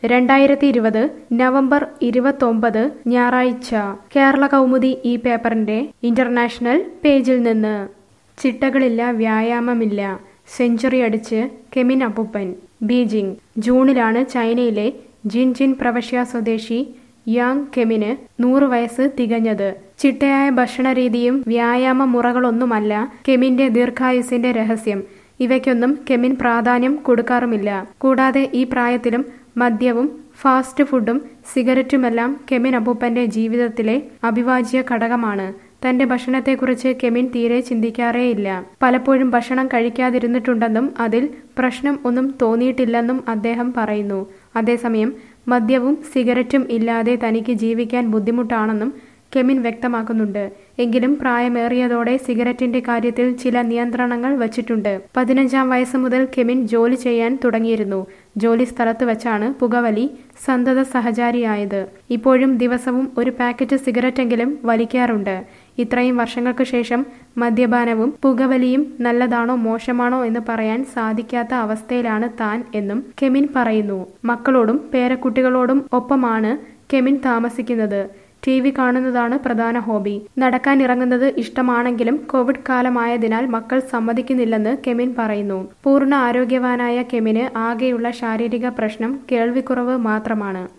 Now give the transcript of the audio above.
രണ്ടായിരത്തി ഇരുപത് നവംബർ ഇരുപത്തൊമ്പത് ഞായറാഴ്ച കേരള കൗമുദി ഈ പേപ്പറിന്റെ ഇന്റർനാഷണൽ പേജിൽ നിന്ന് ചിട്ടകളില്ല വ്യായാമമില്ല സെഞ്ചുറി അടിച്ച് കെമിൻ അപ്പുപ്പൻ ബീജിംഗ് ജൂണിലാണ് ചൈനയിലെ ജിൻജിൻ പ്രവശ്യ സ്വദേശി യാങ് കെമിന് നൂറ് വയസ്സ് തികഞ്ഞത് ചിട്ടയായ ഭക്ഷണരീതിയും വ്യായാമ മുറകളൊന്നുമല്ല കെമിന്റെ ദീർഘായുസിന്റെ രഹസ്യം ഇവയ്ക്കൊന്നും കെമിൻ പ്രാധാന്യം കൊടുക്കാറുമില്ല കൂടാതെ ഈ പ്രായത്തിലും മദ്യവും ഫാസ്റ്റ് ഫുഡും സിഗരറ്റുമെല്ലാം കെമിൻ അപ്പൂപ്പന്റെ ജീവിതത്തിലെ അവിഭാജ്യ ഘടകമാണ് തന്റെ ഭക്ഷണത്തെക്കുറിച്ച് കെമിൻ തീരെ ചിന്തിക്കാറേയില്ല പലപ്പോഴും ഭക്ഷണം കഴിക്കാതിരുന്നിട്ടുണ്ടെന്നും അതിൽ പ്രശ്നം ഒന്നും തോന്നിയിട്ടില്ലെന്നും അദ്ദേഹം പറയുന്നു അതേസമയം മദ്യവും സിഗരറ്റും ഇല്ലാതെ തനിക്ക് ജീവിക്കാൻ ബുദ്ധിമുട്ടാണെന്നും കെമിൻ വ്യക്തമാക്കുന്നുണ്ട് എങ്കിലും പ്രായമേറിയതോടെ സിഗരറ്റിന്റെ കാര്യത്തിൽ ചില നിയന്ത്രണങ്ങൾ വച്ചിട്ടുണ്ട് പതിനഞ്ചാം വയസ്സ് മുതൽ കെമിൻ ജോലി ചെയ്യാൻ തുടങ്ങിയിരുന്നു ജോലി സ്ഥലത്ത് വെച്ചാണ് പുകവലി സന്തത സഹചാരിയായത് ഇപ്പോഴും ദിവസവും ഒരു പാക്കറ്റ് സിഗരറ്റെങ്കിലും വലിക്കാറുണ്ട് ഇത്രയും വർഷങ്ങൾക്ക് ശേഷം മദ്യപാനവും പുകവലിയും നല്ലതാണോ മോശമാണോ എന്ന് പറയാൻ സാധിക്കാത്ത അവസ്ഥയിലാണ് താൻ എന്നും കെമിൻ പറയുന്നു മക്കളോടും പേരക്കുട്ടികളോടും ഒപ്പമാണ് കെമിൻ താമസിക്കുന്നത് ടി വി കാണുന്നതാണ് പ്രധാന ഹോബി നടക്കാൻ ഇറങ്ങുന്നത് ഇഷ്ടമാണെങ്കിലും കോവിഡ് കാലമായതിനാൽ മക്കൾ സമ്മതിക്കുന്നില്ലെന്ന് കെമിൻ പറയുന്നു പൂർണ്ണ ആരോഗ്യവാനായ കെമിന് ആകെയുള്ള ശാരീരിക പ്രശ്നം കേൾവിക്കുറവ് മാത്രമാണ്